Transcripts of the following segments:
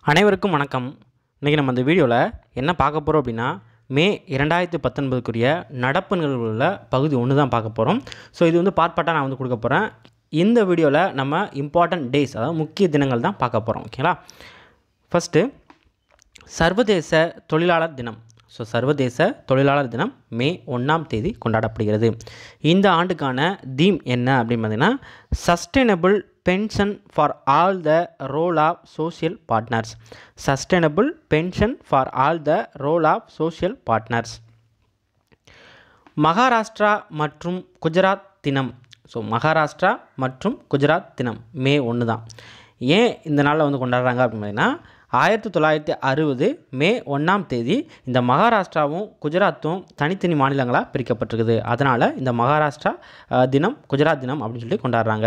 அனைவருக்கும் வணக்கம் இன்றைக்கி நம்ம இந்த வீடியோவில் என்ன பார்க்க போகிறோம் அப்படின்னா மே இரண்டாயிரத்தி பத்தொன்பதுக்குரிய நடப்பு நிகழ்வுகளில் பகுதி ஒன்று தான் பார்க்க போகிறோம் ஸோ இது வந்து பார்ட் பார்ட்டாக நான் வந்து கொடுக்க போகிறேன் இந்த வீடியோவில் நம்ம இம்பார்ட்டன்ட் டேஸ் அதாவது முக்கிய தினங்கள் தான் பார்க்க போகிறோம் ஓகேங்களா ஃபஸ்ட்டு சர்வதேச தொழிலாளர் தினம் ஸோ சர்வதேச தொழிலாளர் தினம் மே ஒன்றாம் தேதி கொண்டாடப்படுகிறது இந்த ஆண்டுக்கான தீம் என்ன அப்படின்னு பார்த்தீங்கன்னா sustainable pension for all the role of social partners sustainable pension for all the role of social partners Maharashtra மற்றும் குஜராத் தினம் ஸோ மகாராஷ்டிரா மற்றும் குஜராத் தினம் மே ஒன்று தான் ஏன் இந்த நாளில் வந்து கொண்டாடுறாங்க அப்படின்னு பார்த்தீங்கன்னா ஆயிரத்தி தொள்ளாயிரத்தி அறுபது மே ஒன்றாம் தேதி இந்த மகாராஷ்டிராவும் குஜராத்தும் தனித்தனி மாநிலங்களாக பிரிக்கப்பட்டிருக்குது அதனால் இந்த மகாராஷ்டிரா அஹ், தினம் குஜராத் தினம் அப்படின்னு சொல்லி கொண்டாடுறாங்க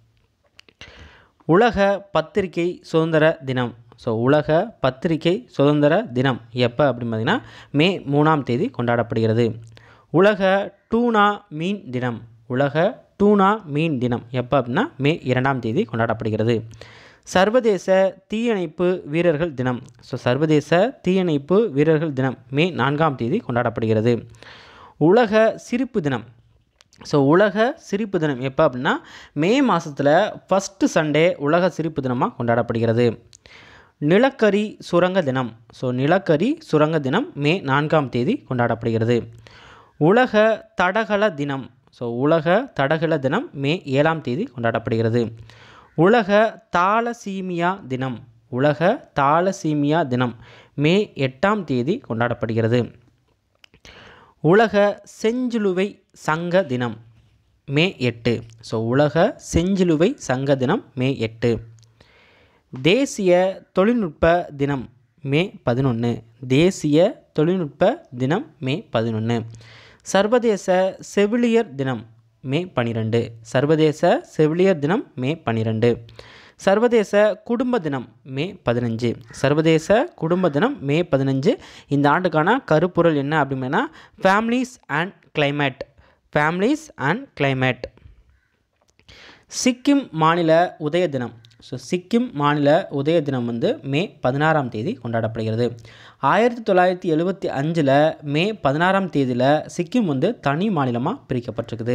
உலக பத்திரிகை சுதந்திர தினம் ஸோ உலக பத்திரிகை சுதந்திர தினம் எப்போ அப்படின்னு பார்த்தீங்கன்னா மே மூணாம் தேதி கொண்டாடப்படுகிறது உலக டூனா மீன் தினம் உலக டூனா மீன் தினம் எப்போ அப்படின்னா மே இரண்டாம் தேதி கொண்டாடப்படுகிறது சர்வதேச தீயணைப்பு வீரர்கள் தினம் ஸோ சர்வதேச தீயணைப்பு வீரர்கள் தினம் மே நான்காம் தேதி கொண்டாடப்படுகிறது உலக சிரிப்பு தினம் ஸோ உலக சிரிப்பு தினம் எப்போ அப்படின்னா மே மாதத்தில் ஃபஸ்ட்டு சண்டே உலக சிரிப்பு தினமாக கொண்டாடப்படுகிறது நிலக்கரி சுரங்க தினம் ஸோ நிலக்கரி சுரங்க தினம் மே நான்காம் தேதி கொண்டாடப்படுகிறது உலக தடகள தினம் ஸோ உலக தடகள தினம் மே ஏழாம் தேதி கொண்டாடப்படுகிறது உலக தாலசீமியா தினம் உலக தாலசீமியா தினம் மே எட்டாம் தேதி கொண்டாடப்படுகிறது உலக செஞ்சிலுவை சங்க தினம் மே எட்டு ஸோ உலக செஞ்சிலுவை சங்க தினம் மே எட்டு தேசிய தொழில்நுட்ப தினம் மே பதினொன்று தேசிய தொழில்நுட்ப தினம் மே பதினொன்று சர்வதேச செவிலியர் தினம் மே பன்னிரெண்டு சர்வதேச செவிலியர் தினம் மே பன்னிரெண்டு சர்வதேச குடும்ப தினம் மே பதினஞ்சு சர்வதேச குடும்ப தினம் மே பதினஞ்சு இந்த ஆண்டுக்கான கருப்பொருள் என்ன அப்படின்னா families and climate families and climate Sikkim மாநில உதய தினம் ஸோ சிக்கிம் மாநில உதய தினம் வந்து மே பதினாறாம் தேதி கொண்டாடப்படுகிறது ஆயிரத்தி தொள்ளாயிரத்தி எழுபத்தி அஞ்சில் மே பதினாறாம் தேதியில் சிக்கிம் வந்து தனி மாநிலமாக பிரிக்கப்பட்டிருக்குது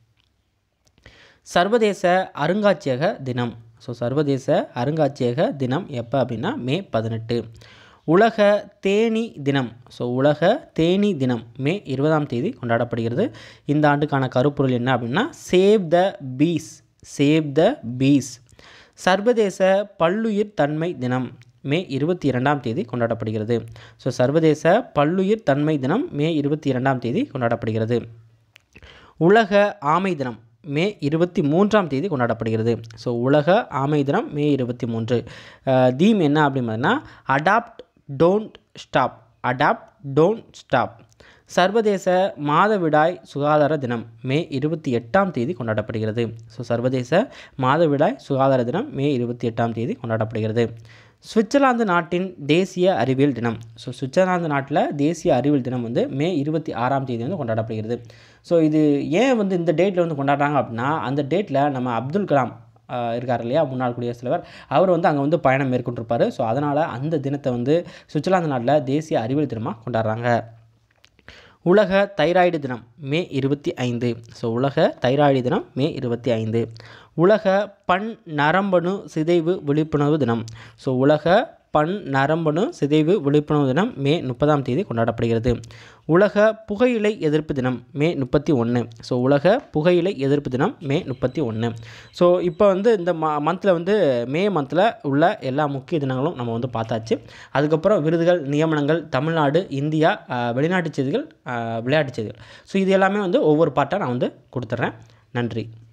சர்வதேச அருங்காட்சியக தினம் ஸோ சர்வதேச அருங்காட்சியக தினம் எப்போ அப்படின்னா மே பதினெட்டு உலக தேனி தினம் ஸோ உலக தேனி தினம் மே இருபதாம் தேதி கொண்டாடப்படுகிறது இந்த ஆண்டுக்கான கருப்பொருள் என்ன அப்படின்னா save the peace save the peace சர்வதேச பல்லுயிர் தன்மை தினம் மே இருபத்தி இரண்டாம் தேதி கொண்டாடப்படுகிறது ஸோ சர்வதேச பல்லுயிர் தன்மை தினம் மே இருபத்தி இரண்டாம் தேதி கொண்டாடப்படுகிறது உலக ஆமை தினம் மே இருபத்தி மூன்றாம் தேதி கொண்டாடப்படுகிறது ஸோ உலக ஆமை தினம் மே இருபத்தி மூன்று தீம் என்ன அப்படின்னா adapt don't stop adapt don't stop சர்வதேச மாதவிடாய் சுகாதார தினம் மே இருபத்தி எட்டாம் தேதி கொண்டாடப்படுகிறது ஸோ சர்வதேச மாதவிடாய் சுகாதார தினம் மே இருபத்தி எட்டாம் தேதி கொண்டாடப்படுகிறது சுவிட்சர்லாந்து நாட்டின் தேசிய அறிவியல் தினம் ஸோ சுவிட்சர்லாந்து நாட்டில் தேசிய அறிவியல் தினம் வந்து மே இருபத்தி ஆறாம் தேதி வந்து கொண்டாடப்படுகிறது ஸோ இது ஏன் வந்து இந்த டேட்டில் வந்து கொண்டாடுறாங்க அப்படின்னா அந்த டேட்டில் நம்ம அப்துல் கலாம் ஆஹ், இருக்கார் இல்லையா முன்னாள் குடியரசுத் தலைவர் அவர் வந்து அங்கே வந்து பயணம் மேற்கொண்டிருப்பார் ஸோ அதனால் அந்த தினத்தை வந்து சுவிட்சர்லாந்து நாட்டில் தேசிய அறிவியல் தினமாக கொண்டாடுறாங்க உலக தைராய்டு தினம் மே இருபத்தி ஐந்து ஸோ உலக தைராய்டு தினம் மே இருபத்தி ஐந்து உலக பன் நரம்பணு சிதைவு விழிப்புணர்வு தினம் ஸோ உலக பன் நரம்பணு சிதைவு விழிப்புணர்வு தினம் மே முப்பதாம் தேதி கொண்டாடப்படுகிறது உலக புகையிலை எதிர்ப்பு தினம் மே முப்பத்தி ஒன்று ஸோ உலக புகையிலை எதிர்ப்பு தினம் மே முப்பத்தி ஒன்று ஸோ இப்போ வந்து இந்த ம மந்தில் வந்து மே மந்தில் உள்ள எல்லா முக்கிய தினங்களும் நம்ம வந்து பார்த்தாச்சு அதுக்கப்புறம் விருதுகள் நியமனங்கள் தமிழ்நாடு இந்தியா ஆஹ், வெளிநாட்டு செய்திகள் ஆஹ், விளையாட்டுச் செய்திகள் ஸோ இது எல்லாமே வந்து ஒவ்வொரு பாட்டாக நான் வந்து கொடுத்துட்றேன் நன்றி